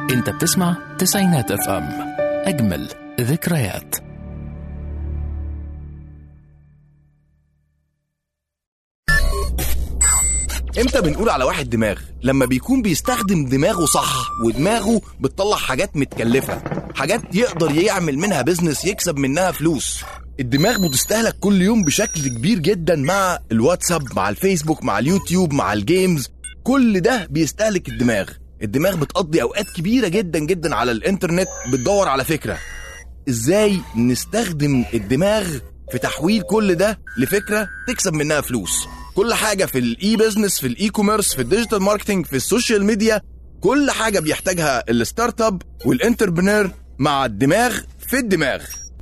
انت بتسمع تسعينات اف ام اجمل ذكريات امتى بنقول على واحد دماغ لما بيكون بيستخدم دماغه صح ودماغه بتطلع حاجات متكلفة حاجات يقدر يعمل منها بيزنس يكسب منها فلوس الدماغ بتستهلك كل يوم بشكل كبير جدا مع الواتساب مع الفيسبوك مع اليوتيوب مع الجيمز كل ده بيستهلك الدماغ الدماغ بتقضي اوقات كبيرة جدا جدا على الانترنت بتدور على فكرة ازاي نستخدم الدماغ في تحويل كل ده لفكره تكسب منها فلوس كل حاجه في الاي بزنس في الاي كوميرس في الديجيتال ماركتنج في السوشيال ميديا كل حاجه بيحتاجها الستارت اب والانتربرنور مع الدماغ في الدماغ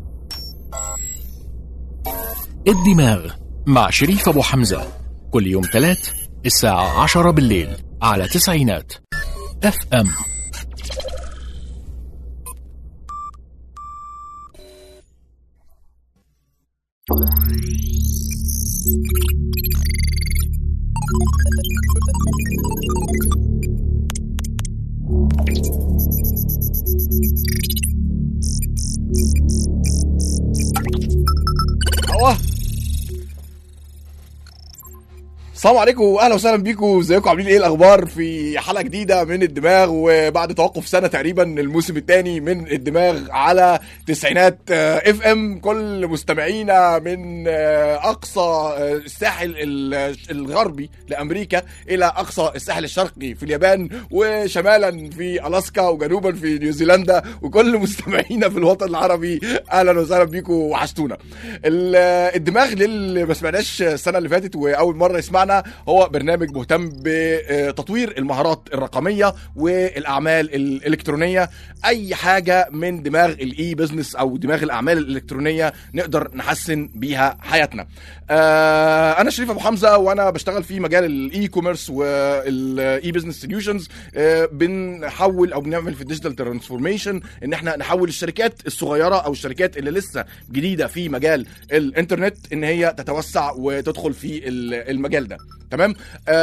الدماغ مع شريف ابو حمزه كل يوم ثلاث الساعه 10 بالليل على تسعينات اف ام الله السلام عليكم واهلا وسهلا بيكم ازيكم عاملين ايه الاخبار في حلقه جديده من الدماغ وبعد توقف سنه تقريبا الموسم الثاني من الدماغ على تسعينات اف ام كل مستمعينا من آه، اقصى آه، الساحل ال- الغربي لامريكا الى اقصى الساحل الشرقي في اليابان وشمالا في الاسكا وجنوبا في نيوزيلندا وكل مستمعينا في الوطن العربي اهلا وسهلا بيكم وحشتونا ال- الدماغ للي ما سمعناش السنه اللي فاتت واول مره يسمعنا هو برنامج مهتم بتطوير المهارات الرقميه والاعمال الالكترونيه اي حاجه من دماغ الاي بزنس او دماغ الاعمال الالكترونيه نقدر نحسن بيها حياتنا آه انا شريف ابو حمزه وانا بشتغل في مجال الاي كوميرس والاي بزنس سوليوشنز بنحول او بنعمل في الديجيتال ترانسفورميشن ان احنا نحول الشركات الصغيره او الشركات اللي لسه جديده في مجال الانترنت ان هي تتوسع وتدخل في ال- المجال ده تمام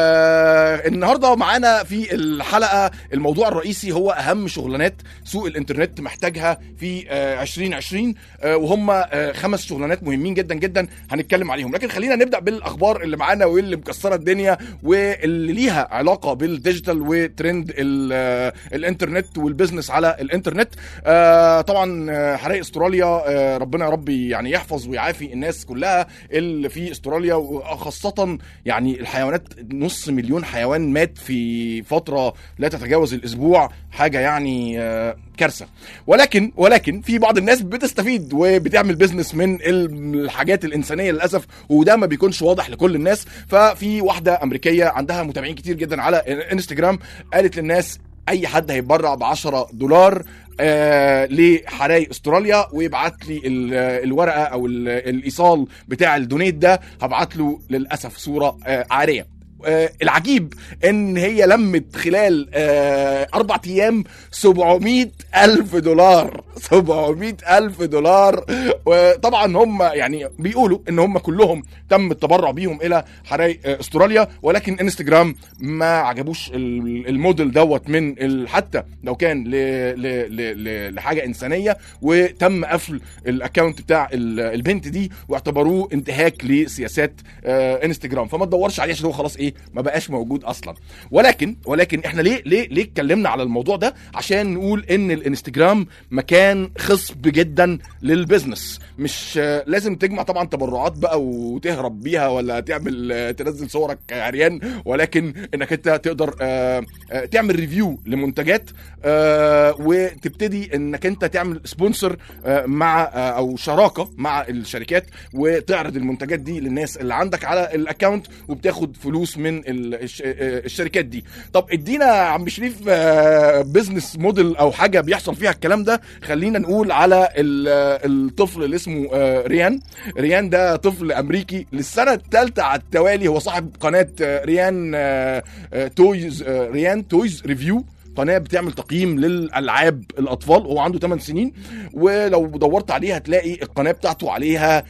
آه النهارده معانا في الحلقه الموضوع الرئيسي هو اهم شغلانات سوق الانترنت محتاجها في آه 2020 آه وهم آه خمس شغلانات مهمين جدا جدا هنتكلم عليهم لكن خلينا نبدا بالاخبار اللي معانا واللي مكسره الدنيا واللي ليها علاقه بالديجيتال وترند ال- آه، الانترنت والبزنس على الانترنت آه طبعا آه، حرائق استراليا آه ربنا يا رب يعني يحفظ ويعافي الناس كلها اللي في استراليا وخاصه يعني الحيوانات نص مليون حيوان مات في فتره لا تتجاوز الاسبوع حاجه يعني آه، كارثه ولكن ولكن في بعض الناس بتستفيد وبتعمل بيزنس من الحاجات الانسانيه للاسف وده ما بيكونش واضح لكل الناس ففي واحده امريكيه عندها متابعين كتير جدا على انستجرام قالت للناس اي حد هيتبرع ب 10 دولار آه لحرايق استراليا ويبعت لي ال- الورقه او ال- الايصال بتاع الدونيت ده هبعت له للاسف صوره آه عاريه آه العجيب ان هي لمت خلال آه اربع ايام 700 الف دولار 700 الف دولار وطبعا هم يعني بيقولوا ان هم كلهم تم التبرع بيهم الى حرايق آه استراليا ولكن انستجرام ما عجبوش ال- الموديل دوت من ال- حتى لو كان ل ل ل ل لحاجه انسانيه وتم قفل الاكونت بتاع ال- البنت دي واعتبروه انتهاك لسياسات آه انستجرام فما تدورش عليه عشان هو خلاص ايه ما بقاش موجود اصلا ولكن ولكن احنا ليه ليه ليه اتكلمنا على الموضوع ده عشان نقول ان الانستجرام مكان خصب جدا للبزنس مش آه، لازم تجمع طبعا تبرعات بقى وتهرب بيها ولا تعمل آه، تنزل صورك عريان ولكن انك انت تقدر آه، آه، تعمل ريفيو لمنتجات آه، وتبتدي انك انت تعمل سبونسر مع آه، او شراكه مع الشركات وتعرض المنتجات دي للناس اللي عندك على الاكونت وبتاخد فلوس من ال- الش- آه، الشركات دي طب ادينا يا عم شريف بزنس موديل او حاجه بيحصل فيها الكلام ده خلينا نقول على ال- آه، الطفل اللي اسمه آه، ريان ريان ده طفل امريكي للسنه الثالثه على التوالي هو صاحب قناه آه، ريان آه، آه، تويز آه، ريان تويز ريفيو قناه بتعمل تقييم للالعاب الاطفال هو عنده 8 سنين ولو دورت عليها هتلاقي القناه بتاعته عليها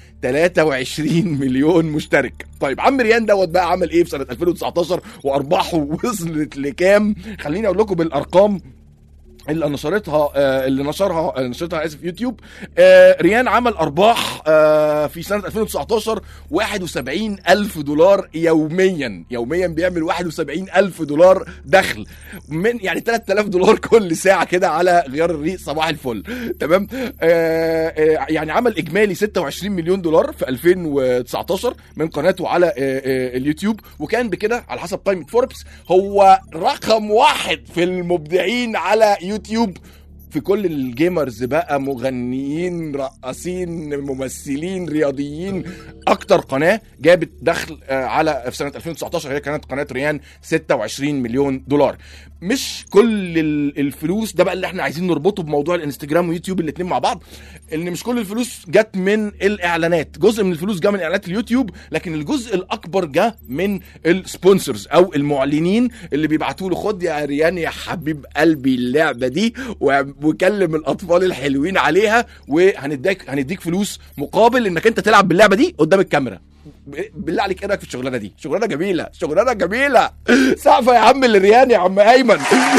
23 مليون مشترك طيب عم ريان دوت بقى عمل ايه في سنه 2019 وارباحه وصلت لكام خليني اقول لكم بالارقام اللي نشرتها آه، اللي نشرها اللي نشرتها اسف يوتيوب آه، ريان عمل ارباح آه، في سنه 2019 71 الف دولار يوميا يوميا بيعمل 71 الف دولار دخل من يعني 3000 دولار كل ساعه كده على غيار الريق صباح الفل تمام آه، آه، يعني عمل اجمالي 26 مليون دولار في 2019 من قناته على آه، آه، اليوتيوب وكان بكده على حسب قائمه فوربس هو رقم واحد في المبدعين على يوتيوب في كل الجيمرز بقى مغنيين رقاصين ممثلين رياضيين اكتر قناه جابت دخل آه، على في سنه 2019 هي كانت قناه ريان 26 مليون دولار مش كل ال- الفلوس ده بقى اللي احنا عايزين نربطه بموضوع الانستجرام ويوتيوب الاتنين مع بعض ان مش كل الفلوس جت من الاعلانات جزء من الفلوس جه من اعلانات اليوتيوب لكن الجزء الاكبر جه من السبونسرز او المعلنين اللي بيبعتوا له خد يا ريان يا حبيب قلبي اللعبه دي و- وكلم الاطفال الحلوين عليها وهنديك هنديك فلوس مقابل انك انت تلعب باللعبه دي قدام الكاميرا ب- بالله عليك ايه رايك في الشغلانه دي شغلانه جميله شغلانه جميله سقفه يا عم للريان يا عم ايمن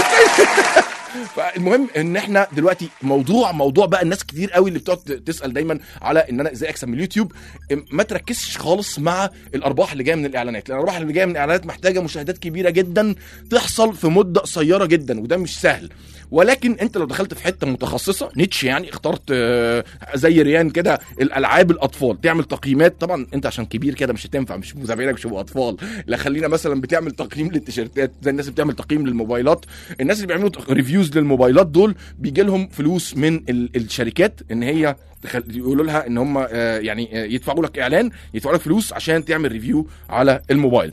فالمهم ان احنا دلوقتي موضوع موضوع بقى الناس كتير قوي اللي بتقعد تسال دايما على ان انا ازاي اكسب من اليوتيوب ما تركزش خالص مع الارباح اللي جايه من الاعلانات لان الارباح اللي جايه من الاعلانات محتاجه مشاهدات كبيره جدا تحصل في مده قصيره جدا وده مش سهل ولكن انت لو دخلت في حته متخصصه نيتش يعني اخترت آه، زي ريان كده الالعاب الاطفال تعمل تقييمات طبعا انت عشان كبير كده مش هتنفع مش متابعينك مش هيبقوا اطفال لا خلينا مثلا بتعمل تقييم للتيشيرتات زي الناس اللي بتعمل تقييم للموبايلات الناس اللي بيعملوا ريفيوز للموبايلات دول بيجي لهم فلوس من ال- الشركات ان هي تخل- يقولوا لها ان هم آه، يعني آه، يدفعوا لك اعلان يدفعوا لك فلوس عشان تعمل ريفيو على الموبايل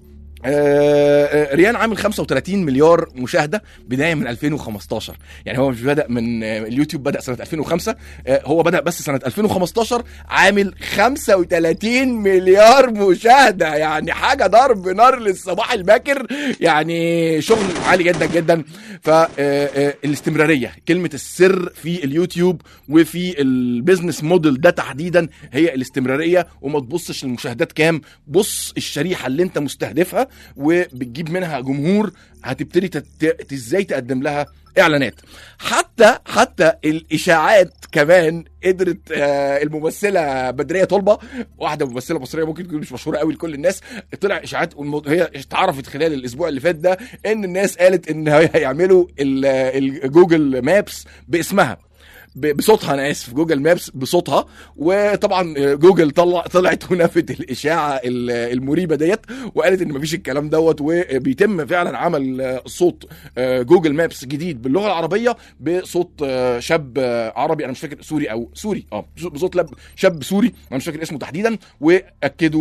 آه، آه، ريان عامل 35 مليار مشاهده بدايه من 2015 يعني هو مش بدا من آه، اليوتيوب بدا سنه 2005 آه، هو بدا بس سنه 2015 عامل 35 مليار مشاهده يعني حاجه ضرب نار للصباح الباكر يعني شغل عالي جدا جدا فالاستمراريه كلمه السر في اليوتيوب وفي البيزنس موديل ده تحديدا هي الاستمراريه وما تبصش للمشاهدات كام بص الشريحه اللي انت مستهدفها وبتجيب منها جمهور هتبتدي تت... ت- ازاي تقدم لها اعلانات حتى حتى الاشاعات كمان قدرت آه، الممثله بدريه طلبه واحده ممثله مصريه ممكن تكون مش مشهوره قوي لكل الناس طلع اشاعات والمو- هي اتعرفت خلال الاسبوع اللي فات ده ان الناس قالت ان هي- هيعملوا ال- الجوجل مابس باسمها ب- بصوتها انا اسف جوجل مابس بصوتها وطبعا جوجل طلع طلعت ونفت الاشاعه ال- المريبه ديت وقالت ان مفيش الكلام دوت وبيتم فعلا عمل صوت جوجل مابس جديد باللغه العربيه بصوت شاب عربي انا مش فاكر سوري او سوري اه بصوت لب شاب سوري انا مش فاكر اسمه تحديدا واكدوا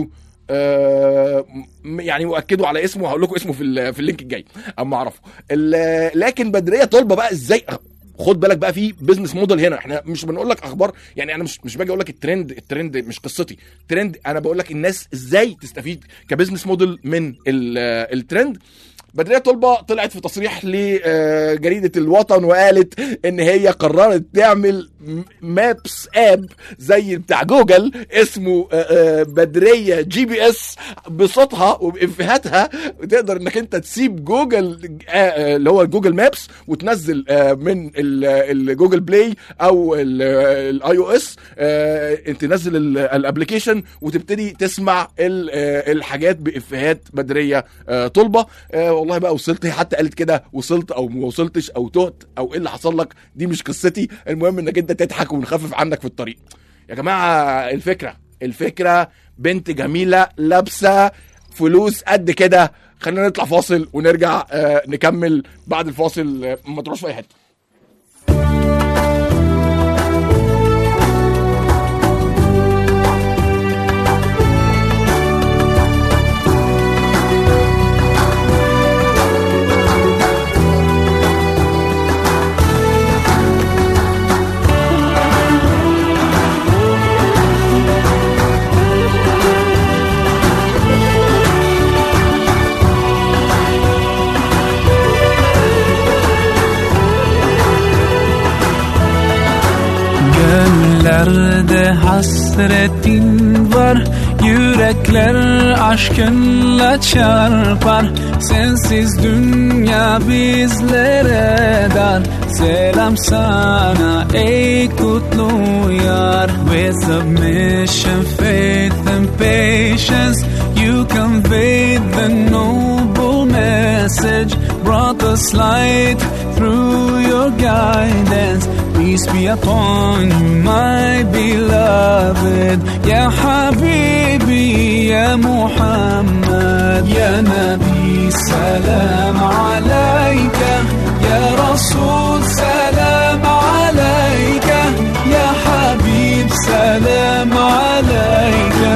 آه، م- يعني واكدوا على اسمه هقول لكم اسمه في ال- في اللينك الجاي اما اعرفه ال- لكن بدريه طالبه بقى ازاي خد بالك بقى في بزنس موديل هنا احنا مش بنقول لك اخبار يعني انا مش مش باجي اقول لك الترند الترند مش قصتي ترند انا بقول لك الناس ازاي تستفيد كبزنس موديل من ال- الترند بدريه طلبه طلعت في تصريح لجريده الوطن وقالت ان هي قررت تعمل م- مابس اب زي بتاع جوجل اسمه آه، آه، بدريه جي بي اس بصوتها وبافيهاتها تقدر انك انت تسيب جوجل آه، آه، اللي هو جوجل مابس وتنزل آه، من ال- الجوجل بلاي او الاي او اس تنزل ال- الابلكيشن وتبتدي تسمع ال- آه، الحاجات بافيهات بدريه آه، طلبه آه، والله بقى وصلت هي حتى قالت كده وصلت او ما وصلتش او تهت او ايه اللي حصل لك دي مش قصتي المهم انك انت تضحك ونخفف عنك في الطريق يا جماعه الفكره الفكره بنت جميله لابسه فلوس قد كده خلينا نطلع فاصل ونرجع آه، نكمل بعد الفاصل آه، ما تروحش في اي حته Göllerde hasretin var Yürekler aşkınla çarpar Sensiz dünya bizlere dar Selam sana ey kutlu yar With submission, faith and patience You conveyed the noble message Brought us light through your guidance Peace be upon you, my beloved Ya Habibi, Ya Muhammad Ya Nabi, salam alayka Ya Rasul, salam alayka Ya Habib, salam alayka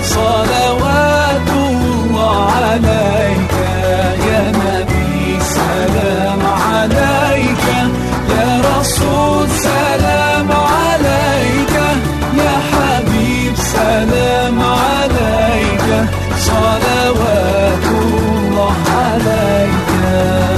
Salawatullah alayka Ya Nabi, salam alayka Ya Rasul, salam alayka Ya Habib, salam alayka Salawatullah alayka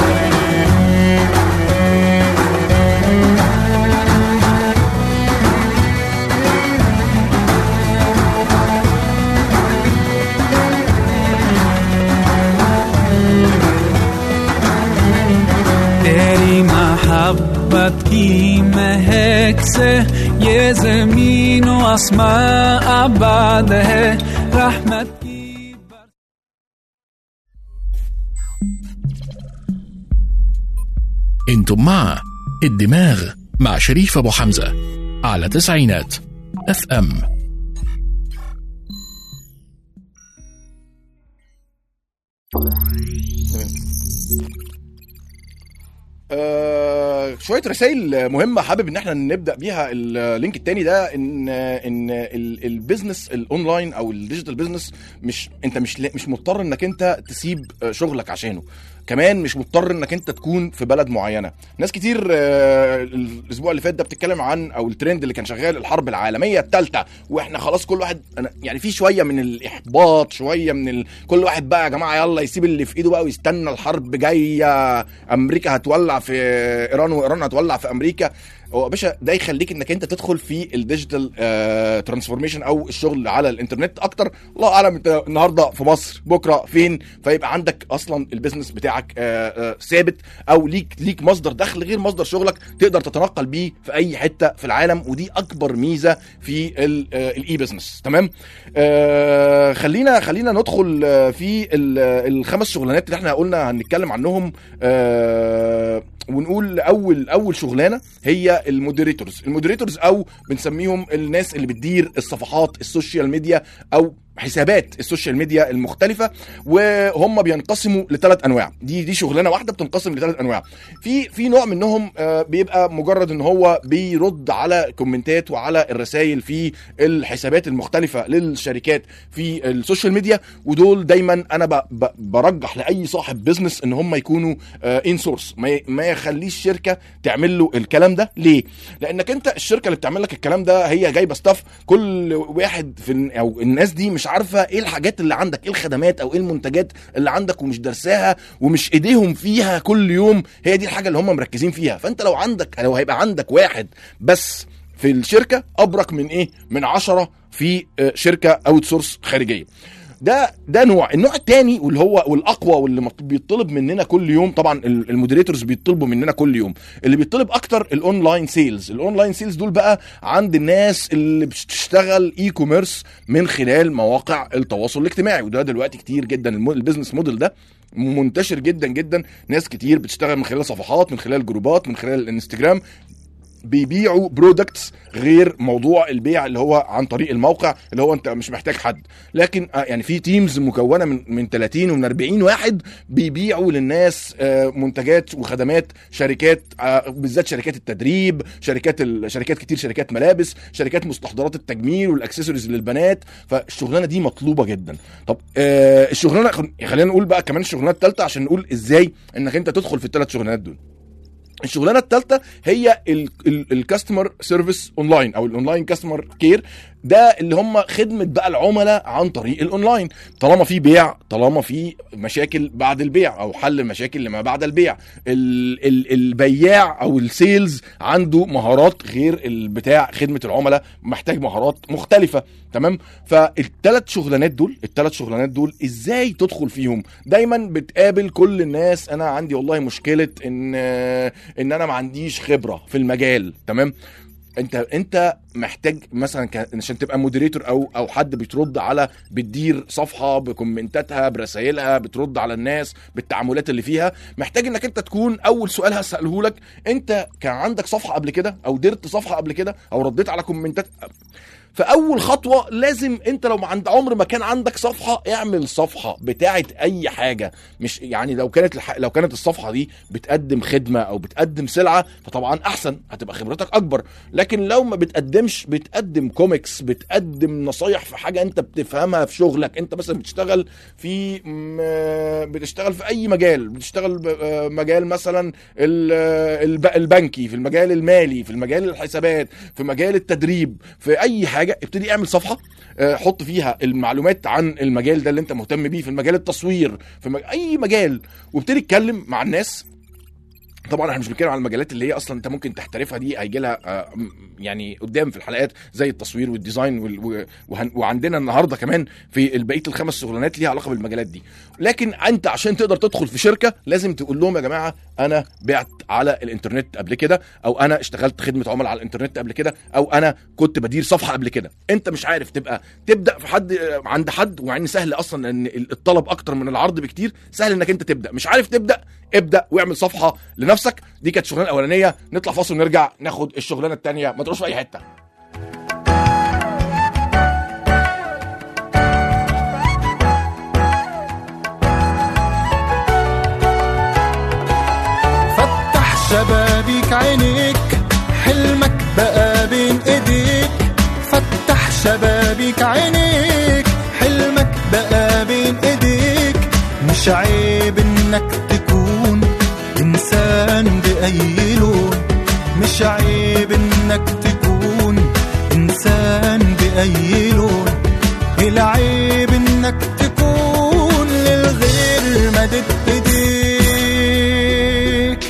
तेरी मोहब्बत की महक से ये जमीन व आसमां आबाद है रहमत की बर- انتم مع الدماغ مع شريف ابو حمزه على تسعينات اف ام آه شويه رسائل مهمه حابب ان احنا نبدا بيها اللينك التاني ده ان ان ال- البيزنس الاونلاين او الديجيتال بيزنس مش انت مش مش مضطر انك انت تسيب آه، شغلك عشانه كمان مش مضطر انك انت تكون في بلد معينه ناس كتير آه، الاسبوع اللي فات ده بتتكلم عن او الترند اللي كان شغال الحرب العالميه الثالثه واحنا خلاص كل واحد أنا يعني في شويه من الاحباط شويه من ال... كل واحد بقى يا جماعه يلا يسيب اللي في ايده بقى ويستنى الحرب جايه امريكا هتولع في ايران وايران هتولع في امريكا هو يا باشا ده يخليك انك انت تدخل في الديجيتال ترانسفورميشن او الشغل على الانترنت اكتر الله اعلم انت النهارده في مصر بكره فين فيبقى عندك اصلا البيزنس بتاعك آه، آه، ثابت او ليك ليك مصدر دخل غير مصدر شغلك تقدر تتنقل بيه في اي حته في العالم ودي اكبر ميزه في الاي بزنس تمام آه، خلينا خلينا ندخل آه، في ال- الخمس شغلانات اللي احنا قلنا هنتكلم عنهم آه، ونقول اول اول شغلانه هي المودريتورز المودريتورز او بنسميهم الناس اللي بتدير الصفحات السوشيال ميديا او حسابات السوشيال ميديا المختلفه وهم بينقسموا لثلاث انواع دي دي شغلانه واحده بتنقسم لثلاث انواع في في نوع منهم آه، بيبقى مجرد ان هو بيرد على كومنتات وعلى الرسائل في الحسابات المختلفه للشركات في السوشيال ميديا ودول دايما انا ب- ب- برجح لاي صاحب بزنس ان هم يكونوا ان سورس ما ي- ما يخليش شركه تعمل له الكلام ده ليه لانك انت الشركه اللي بتعمل لك الكلام ده هي جايبه ستاف كل واحد في ال- او الناس دي مش عارفه ايه الحاجات اللي عندك ايه الخدمات او ايه المنتجات اللي عندك ومش درساها ومش ايديهم فيها كل يوم هي دي الحاجه اللي هم مركزين فيها فانت لو عندك لو هيبقى عندك واحد بس في الشركه ابرك من ايه من عشرة في آه، شركه اوت سورس خارجيه ده ده نوع النوع الثاني واللي هو والاقوى واللي مط- بيطلب مننا كل يوم طبعا ال- المودريتورز بيطلبوا مننا كل يوم اللي بيطلب اكتر الاونلاين سيلز الاونلاين سيلز دول بقى عند الناس اللي بتشتغل اي كوميرس من خلال مواقع التواصل الاجتماعي وده دلوقتي كتير جدا الم- البيزنس موديل ده منتشر جدا جدا ناس كتير بتشتغل من خلال صفحات من خلال جروبات من خلال الانستجرام بيبيعوا برودكتس غير موضوع البيع اللي هو عن طريق الموقع اللي هو انت مش محتاج حد لكن آه، يعني في تيمز مكونه من من 30 ومن 40 واحد بيبيعوا للناس آه، منتجات وخدمات شركات آه، بالذات شركات التدريب شركات ال- شركات كتير شركات ملابس شركات مستحضرات التجميل والاكسسوارز للبنات فالشغلانه دي مطلوبه جدا طب آه، الشغلانه خلينا نقول بقى كمان الشغلانه الثالثه عشان نقول ازاي انك انت تدخل في الثلاث شغلانات دول الشغلانه الثالثه هي الكاستمر سيرفيس اونلاين او الاونلاين كاستمر كير ده اللي هم خدمه بقى العملاء عن طريق الاونلاين طالما في بيع طالما في مشاكل بعد البيع او حل المشاكل لما بعد البيع ال ال البياع او السيلز عنده مهارات غير البتاع خدمه العملاء محتاج مهارات مختلفه تمام فالثلاث شغلانات دول الثلاث شغلانات دول ازاي تدخل فيهم دايما بتقابل كل الناس انا عندي والله مشكله ان ان انا ما عنديش خبره في المجال تمام انت انت محتاج مثلا ك- عشان تبقى مودريتور او او حد بترد على بتدير صفحه بكومنتاتها برسائلها بترد على الناس بالتعاملات اللي فيها محتاج انك انت تكون اول سؤال هساله لك انت كان عندك صفحه قبل كده او درت صفحه قبل كده او رديت على كومنتات فاول خطوه لازم انت لو ما عند عمر ما كان عندك صفحه اعمل صفحه بتاعه اي حاجه مش يعني لو كانت الح... لو كانت الصفحه دي بتقدم خدمه او بتقدم سلعه فطبعا احسن هتبقى خبرتك اكبر لكن لو ما بتقدمش بتقدم كوميكس بتقدم نصايح في حاجه انت بتفهمها في شغلك انت مثلا بتشتغل في م... بتشتغل في اي مجال بتشتغل ب... آه، مجال مثلا ال... آه، الب... البنكي في المجال المالي في المجال الحسابات في مجال التدريب في اي حاجه ابتدي اعمل صفحه آه، حط فيها المعلومات عن المجال ده اللي انت مهتم بيه في المجال التصوير في مج... اي مجال وابتدي اتكلم مع الناس طبعا احنا مش بنتكلم على المجالات اللي هي اصلا انت ممكن تحترفها دي هيجي لها آه، م- يعني قدام في الحلقات زي التصوير والديزاين وال- و- وهن- وعندنا النهارده كمان في بقيه الخمس شغلانات ليها علاقه بالمجالات دي لكن انت عشان تقدر تدخل في شركه لازم تقول لهم يا جماعه انا بعت على الانترنت قبل كده او انا اشتغلت خدمه عملاء على الانترنت قبل كده او انا كنت بدير صفحه قبل كده انت مش عارف تبقى تبدا في حد آه، عند حد ومع ان سهل اصلا ان الطلب اكتر من العرض بكتير سهل انك انت تبدا مش عارف تبدا ابدا واعمل صفحه لنفسك دي كانت الشغلانه الاولانيه نطلع فاصل ونرجع ناخد الشغلانه الثانيه ما تروحش في اي حته فتح شبابيك عينيك حلمك بقى بين ايديك فتح شبابيك عينيك حلمك بقى بين ايديك مش عيب انك تكون انسان باي لون مش عيب انك تكون انسان باي لون العيب انك تكون للغير مدد ايديك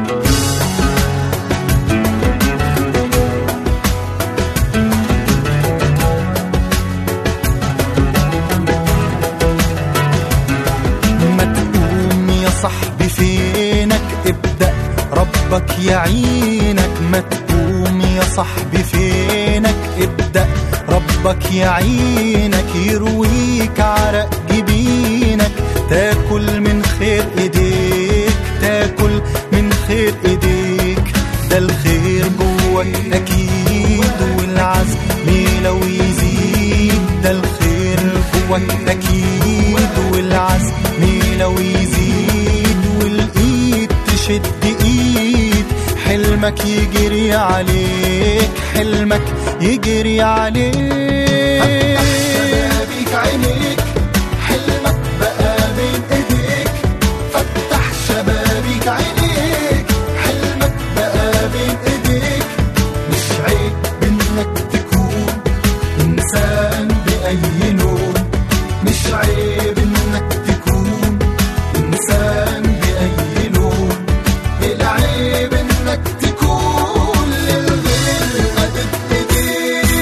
ما تقوم يا صاحبي فينك ابدأ ربك يعينك ما تقوم يا صاحبي فينك ابدأ ربك يعينك يرويك عرق جبينك تاكل من خير ايديك تاكل من خير ايديك ده الخير جواك اكيد والعزم لو يزيد ده الخير جواك اكيد والعزم لو يزيد والايد تشد ايد حلمك يجري عليك حلمك يجري عليك فتح شبابيك عينيك حلمك بقى بين ايديك فتح شبابيك عينيك حلمك بقى بين ايديك مش عيب انك تكون انسان باي لون مش عيب انك تكون انسان باي لون العيب انك تكون للغير مدد ايديك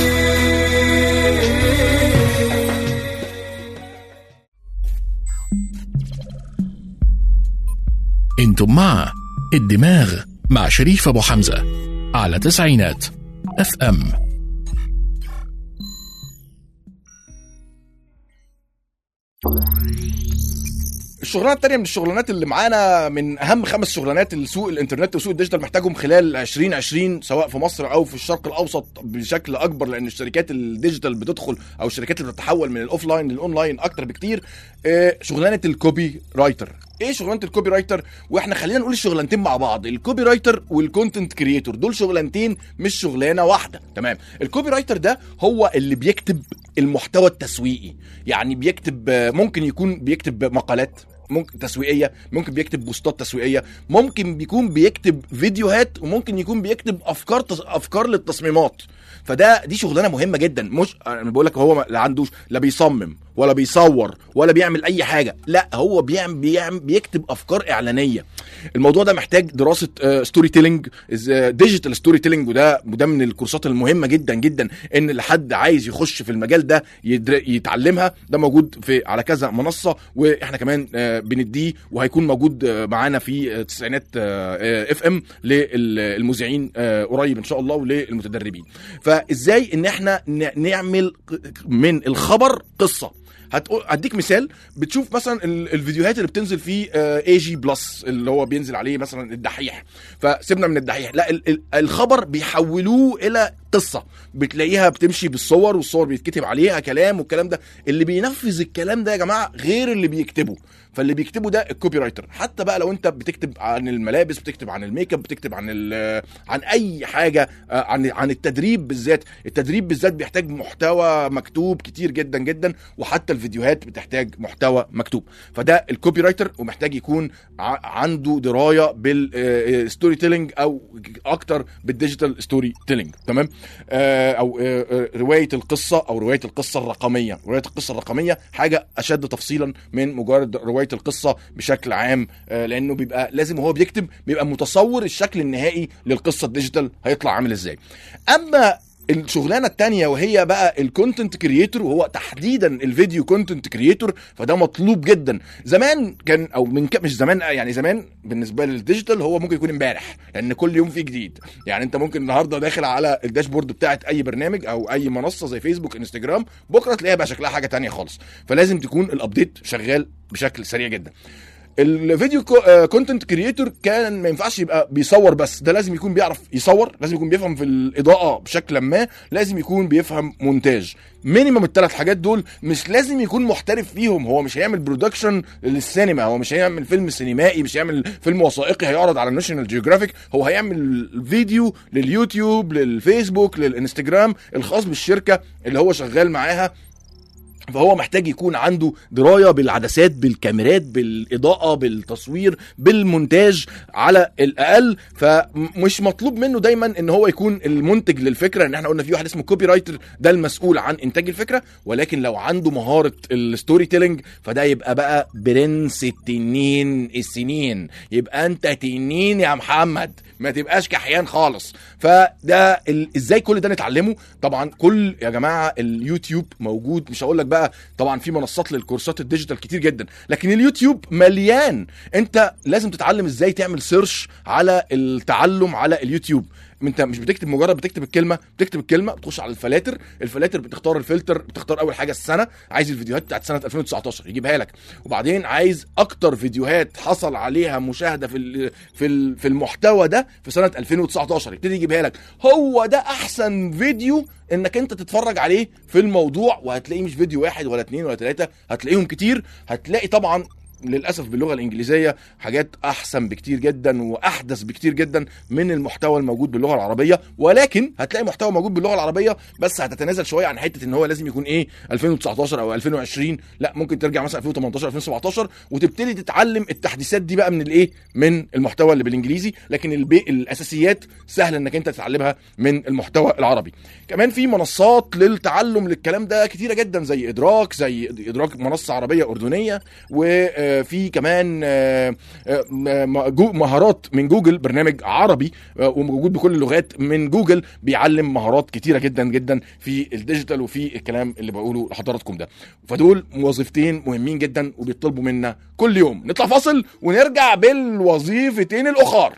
انتم مع الدماغ مع شريف ابو حمزه على تسعينات اف ام الشغلانه التانية من الشغلانات اللي معانا من اهم خمس شغلانات اللي سوق الانترنت وسوق الديجيتال محتاجهم خلال 2020 سواء في مصر او في الشرق الاوسط بشكل اكبر لان الشركات الديجيتال بتدخل او الشركات اللي بتتحول من الاوفلاين للاونلاين اكتر بكتير آه، شغلانه الكوبي رايتر ايه شغلانه الكوبي رايتر واحنا خلينا نقول الشغلانتين مع بعض الكوبي رايتر والكونتنت كريتور دول شغلانتين مش شغلانه واحده تمام الكوبي رايتر ده هو اللي بيكتب المحتوى التسويقي يعني بيكتب آه، ممكن يكون بيكتب مقالات ممكن تسويقيه ممكن بيكتب بوستات تسويقيه ممكن بيكون بيكتب فيديوهات وممكن يكون بيكتب افكار تص... افكار للتصميمات فده دي شغلانه مهمه جدا مش انا بقول لك هو ما لا عندوش لا بيصمم ولا بيصور ولا بيعمل اي حاجه لا هو بيعمل, بيعمل بيكتب افكار اعلانيه الموضوع ده محتاج دراسه ستوري تيلينج ديجيتال ستوري تيلينج وده وده من الكورسات المهمه جدا جدا ان اللي حد عايز يخش في المجال ده يدر... يتعلمها ده موجود في على كذا منصه واحنا كمان آه، بنديه وهيكون موجود آه، معانا في آه، تسعينات اف ام للمذيعين آه، قريب ان شاء الله وللمتدربين فازاي ان احنا ن- نعمل من الخبر قصه هتقول هديك مثال بتشوف مثلا ال- الفيديوهات اللي بتنزل في اي جي بلس اللي هو بينزل عليه مثلا الدحيح فسيبنا من الدحيح لا ال- ال- الخبر بيحولوه الى قصه بتلاقيها بتمشي بالصور والصور بيتكتب عليها كلام والكلام ده اللي بينفذ الكلام ده يا جماعه غير اللي بيكتبه فاللي بيكتبه ده الكوبي رايتر حتى بقى لو انت بتكتب عن الملابس بتكتب عن الميك اب بتكتب عن ال- عن اي حاجه آه، عن عن التدريب بالذات التدريب بالذات بيحتاج محتوى مكتوب كتير جدا جدا وحتى الفيديوهات بتحتاج محتوى مكتوب فده الكوبي رايتر ومحتاج يكون ع- عنده درايه بالستوري تيلينج او اكتر بالديجيتال ستوري تيلينج تمام آه، او آه، آه، روايه القصه او روايه القصه الرقميه روايه القصه الرقميه حاجه اشد تفصيلا من مجرد روايه القصه بشكل عام آه، لانه بيبقى لازم وهو بيكتب بيبقى متصور الشكل النهائي للقصه الديجيتال هيطلع عامل ازاي اما الشغلانه التانية وهي بقى الكونتنت كريتور وهو تحديدا الفيديو كونتنت كريتور فده مطلوب جدا زمان كان او من ك... مش زمان يعني زمان بالنسبه للديجيتال هو ممكن يكون امبارح لان كل يوم فيه جديد يعني انت ممكن النهارده داخل على الداشبورد بتاعت اي برنامج او اي منصه زي فيسبوك انستجرام بكره تلاقيها بقى شكلها حاجه تانية خالص فلازم تكون الابديت شغال بشكل سريع جدا الفيديو كونتنت كريتور كان ما ينفعش يبقى بيصور بس ده لازم يكون بيعرف يصور لازم يكون بيفهم في الاضاءه بشكل ما لازم يكون بيفهم مونتاج مينيمم الثلاث حاجات دول مش لازم يكون محترف فيهم هو مش هيعمل برودكشن للسينما هو مش هيعمل فيلم سينمائي مش هيعمل فيلم وثائقي هيعرض على الناشونال جيوغرافيك هو هيعمل فيديو لليوتيوب للفيسبوك للانستجرام الخاص بالشركه اللي هو شغال معاها فهو محتاج يكون عنده درايه بالعدسات بالكاميرات بالاضاءه بالتصوير بالمونتاج على الاقل فمش مطلوب منه دايما ان هو يكون المنتج للفكره ان احنا قلنا في واحد اسمه كوبي رايتر ده المسؤول عن انتاج الفكره ولكن لو عنده مهاره الستوري تيلينج فده يبقى بقى برنس التنين السنين يبقى انت تنين يا محمد ما تبقاش كحيان خالص فده ال- ازاي كل ده نتعلمه طبعا كل يا جماعه اليوتيوب موجود مش هقول لك بقى طبعا في منصات للكورسات الديجيتال كتير جدا لكن اليوتيوب مليان انت لازم تتعلم ازاي تعمل سيرش على التعلم على اليوتيوب انت مش بتكتب مجرد بتكتب الكلمه بتكتب الكلمه بتخش على الفلاتر الفلاتر بتختار الفلتر بتختار اول حاجه السنه عايز الفيديوهات بتاعت سنه 2019 يجيبها لك وبعدين عايز اكتر فيديوهات حصل عليها مشاهده في ال في ال في المحتوى ده في سنه 2019 يبتدي يجيبها لك هو ده احسن فيديو انك انت تتفرج عليه في الموضوع وهتلاقيه مش فيديو واحد ولا اتنين ولا تلاته هتلاقيهم كتير هتلاقي طبعا للاسف باللغه الانجليزيه حاجات احسن بكتير جدا واحدث بكتير جدا من المحتوى الموجود باللغه العربيه ولكن هتلاقي محتوى موجود باللغه العربيه بس هتتنازل شويه عن حته ان هو لازم يكون ايه 2019 او 2020 لا ممكن ترجع مثلا 2018 2017 وتبتدي تتعلم التحديثات دي بقى من الايه من المحتوى اللي بالانجليزي لكن البي الاساسيات سهل انك انت تتعلمها من المحتوى العربي كمان في منصات للتعلم للكلام ده كتيره جدا زي ادراك زي ادراك منصه عربيه اردنيه وفي كمان آه، آه، م- جو- مهارات من جوجل برنامج عربي آه، وموجود بكل اللغات من جوجل بيعلم مهارات كتيره جدا جدا في الديجيتال وفي الكلام اللي بقوله لحضراتكم ده فدول وظيفتين مهمين جدا وبيطلبوا منا كل يوم نطلع فاصل ونرجع بالوظيفتين الاخر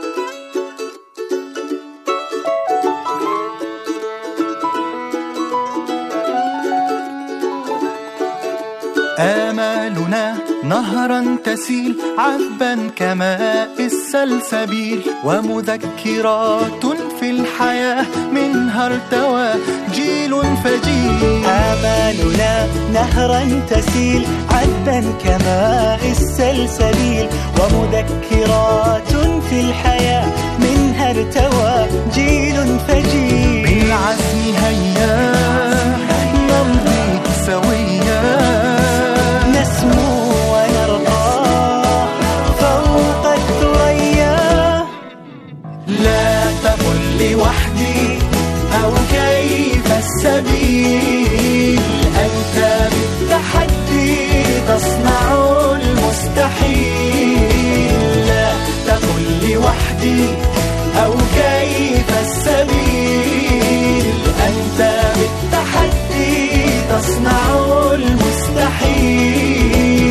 آمالنا نهرا تسيل عذبا كماء السلسبيل ومذكرات في الحياة منها ارتوى جيل فجيل آمالنا نهرا تسيل عذبا كماء السلسبيل ومذكرات في الحياة منها ارتوى جيل فجيل بالعزم هيا نمضي سويا نسمو ونرقى وحدي أو كيف السبيل أنت بالتحدي تصنع المستحيل لا تقل لي وحدي أو كيف السبيل أنت بالتحدي تصنع المستحيل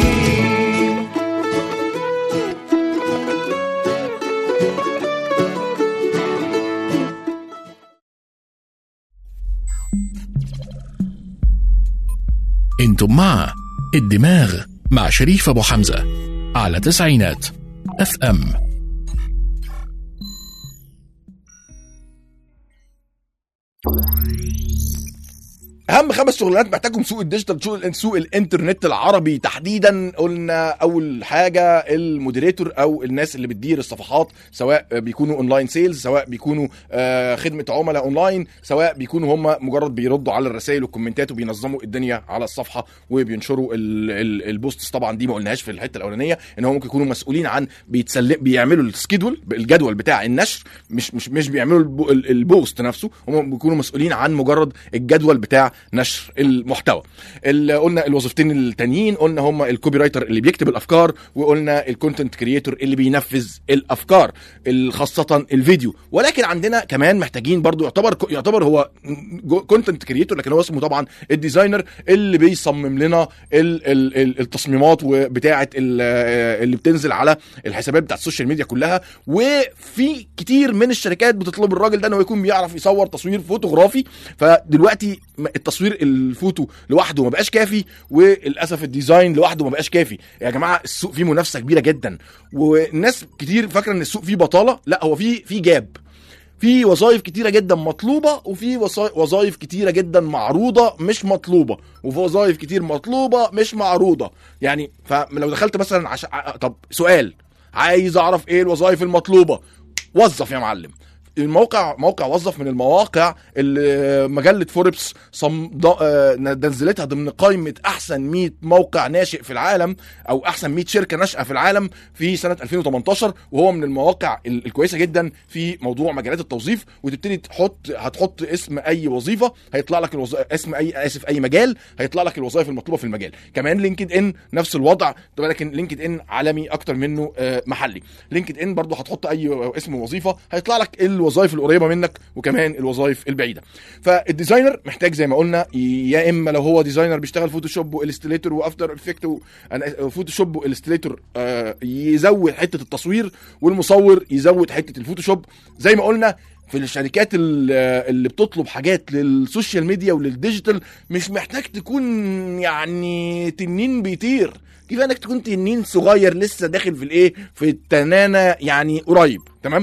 انتم مع الدماغ مع شريف ابو حمزه على تسعينات اف ام اهم خمس شغلانات محتاجهم سوق الديجيتال سوق, سوق الانترنت العربي تحديدا قلنا اول حاجه المودريتور او الناس اللي بتدير الصفحات سواء بيكونوا اونلاين سيلز سواء بيكونوا آه، خدمه عملاء اونلاين سواء بيكونوا هم مجرد بيردوا على الرسائل والكومنتات وبينظموا الدنيا على الصفحه وبينشروا ال- ال- البوستس طبعا دي ما قلناهاش في الحته الاولانيه ان هم ممكن يكونوا مسؤولين عن بيتسلم بيعملوا السكيدول الجدول بتاع النشر مش مش مش بيعملوا البو- ال- البوست نفسه هم بيكونوا مسؤولين عن مجرد الجدول بتاع نشر المحتوى اللي قلنا الوظيفتين التانيين قلنا هم الكوبي رايتر اللي بيكتب الافكار وقلنا الكونتنت كريتور اللي بينفذ الافكار ال- خاصه الفيديو ولكن عندنا كمان محتاجين برضو يعتبر يعتبر هو كونتنت كريتور لكن هو اسمه طبعا الديزاينر اللي بيصمم لنا ال- ال- ال- التصميمات وبتاعه ال- اللي بتنزل على الحسابات بتاعت السوشيال ميديا كلها وفي كتير من الشركات بتطلب الراجل ده انه يكون بيعرف يصور تصوير فوتوغرافي فدلوقتي م- التصوير الفوتو لوحده ما بقاش كافي وللاسف الديزاين لوحده ما بقاش كافي يا جماعه السوق فيه منافسه كبيره جدا والناس كتير فاكره ان السوق فيه بطاله لا هو فيه في جاب في وظائف كتيره جدا مطلوبه وفي وصا- وظائف كتيره جدا معروضه مش مطلوبه وفي وظائف كتير مطلوبه مش معروضه يعني فلو دخلت مثلا عش... ع- طب سؤال عايز اعرف ايه الوظائف المطلوبه وظف يا معلم الموقع موقع وظف من المواقع اللي مجله فوربس صم... ض... آه، نزلتها ضمن قائمه احسن 100 موقع ناشئ في العالم او احسن 100 شركه ناشئه في العالم في سنه 2018 وهو من المواقع ال- الكويسه جدا في موضوع مجالات التوظيف وتبتدي تحط هتحط اسم اي وظيفه هيطلع لك الوظ... اسم اي اسف اي مجال هيطلع لك الوظائف المطلوبه في المجال كمان لينكد ان نفس الوضع ولكن لينكد ان عالمي اكتر منه آه، محلي لينكد ان برضو هتحط اي اسم وظيفه هيطلع لك الوظائف القريبه منك وكمان الوظائف البعيده فالديزاينر محتاج زي ما قلنا يا اما لو هو ديزاينر بيشتغل فوتوشوب والستريتور وافتر افكت فوتوشوب والستريتور يزود حته التصوير والمصور يزود حته الفوتوشوب زي ما قلنا في الشركات ال- اللي بتطلب حاجات للسوشيال ميديا وللديجيتال مش محتاج تكون يعني تنين بيطير كفايه انك تكون تنين صغير لسه داخل في الايه في التنانه يعني قريب تمام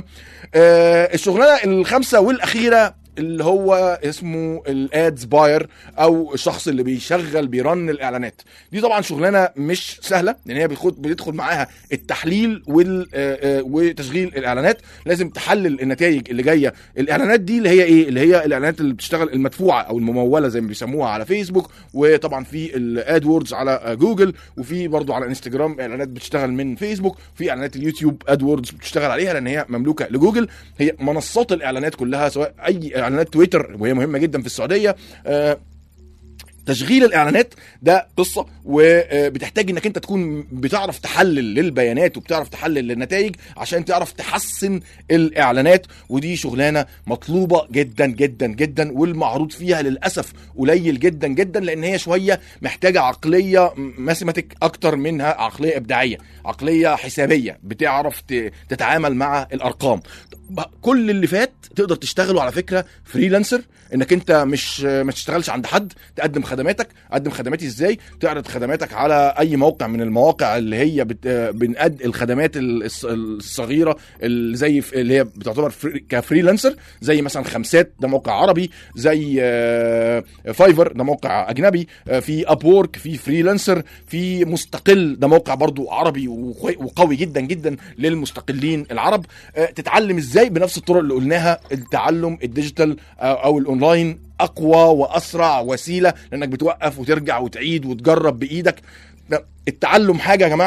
آه الشغلانه الخامسه والاخيره اللي هو اسمه الادز باير او الشخص اللي بيشغل بيرن الاعلانات دي طبعا شغلانه مش سهله لان هي بيخد بيدخل معاها التحليل وال آه، آه، وتشغيل الاعلانات لازم تحلل النتائج اللي جايه الاعلانات دي اللي هي ايه اللي هي الاعلانات اللي بتشتغل المدفوعه او المموله زي ما بيسموها على فيسبوك وطبعا في الادوردز على آه، جوجل وفي برضو على انستجرام اعلانات بتشتغل من فيسبوك في اعلانات اليوتيوب ادوردز بتشتغل عليها لان هي مملوكه لجوجل هي منصات الاعلانات كلها سواء اي اعلانات تويتر وهي مهمه جدا في السعوديه آه، تشغيل الاعلانات ده قصه وبتحتاج انك انت تكون بتعرف تحلل للبيانات وبتعرف تحلل للنتائج عشان تعرف تحسن الاعلانات ودي شغلانه مطلوبه جدا جدا جدا والمعروض فيها للاسف قليل جدا جدا لان هي شويه محتاجه عقليه ماثيماتيك اكتر منها عقليه ابداعيه عقليه حسابيه بتعرف ت- تتعامل مع الارقام كل اللي فات تقدر تشتغله على فكره فريلانسر انك انت مش ما تشتغلش عند حد تقدم خدماتك قدم خدماتي ازاي تعرض خدماتك على اي موقع من المواقع اللي هي بت... بنقد الخدمات الص- الصغيره اللي زي ف- اللي هي بتعتبر فري... كفريلانسر زي مثلا خمسات ده موقع عربي زي آه، فايفر ده موقع اجنبي آه، في اب وورك في فريلانسر في مستقل ده موقع برضو عربي وقوي وقوي جدا جدا للمستقلين العرب آه، تتعلم ازاي بنفس الطرق اللي قلناها التعلم الديجيتال آه، او الاونلاين اقوى واسرع وسيله لانك بتوقف وترجع وتعيد وتجرب بايدك لا، التعلم حاجه يا جماعه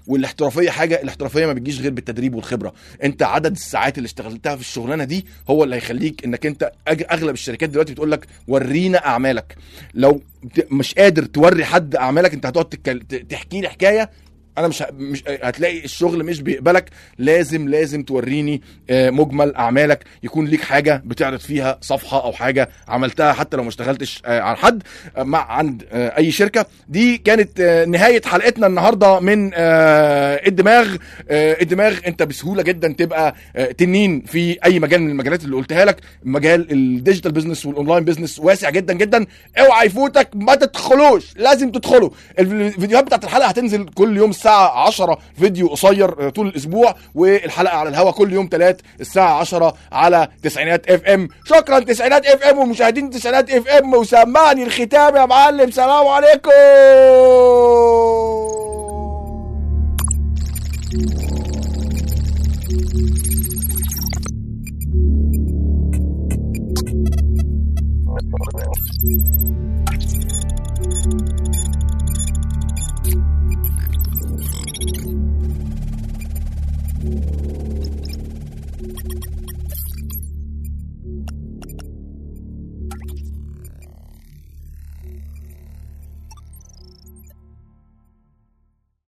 والاحترافيه حاجه الاحترافيه ما بتجيش غير بالتدريب والخبره انت عدد الساعات اللي اشتغلتها في الشغلانه دي هو اللي هيخليك انك انت أج- اغلب الشركات دلوقتي بتقول لك ورينا اعمالك لو بت- مش قادر توري حد اعمالك انت هتقعد تتكل- ت- تحكي لي حكايه انا مش ه- مش هتلاقي الشغل مش بيقبلك لازم لازم توريني آه، مجمل اعمالك يكون ليك حاجه بتعرض فيها صفحه او حاجه عملتها حتى لو ما اشتغلتش آه، على حد آه، مع عند آه، اي شركه دي كانت آه، نهايه حلقتنا النهارده من آه، الدماغ آه، الدماغ انت بسهوله جدا تبقى آه، تنين في اي مجال من المجالات اللي قلتها لك مجال الديجيتال بزنس والاونلاين بزنس واسع جدا جدا اوعى يفوتك ما تدخلوش لازم تدخلوا الفيديوهات بتاعت الحلقه هتنزل كل يوم الساعه 10 فيديو قصير آه، طول الاسبوع والحلقه على الهوا كل يوم ثلاث الساعه 10 على تسعينات اف ام شكرا تسعينات اف ام ومشاهدين تسعينات اف ام وسمعني الختام يا معلم سلام عليكم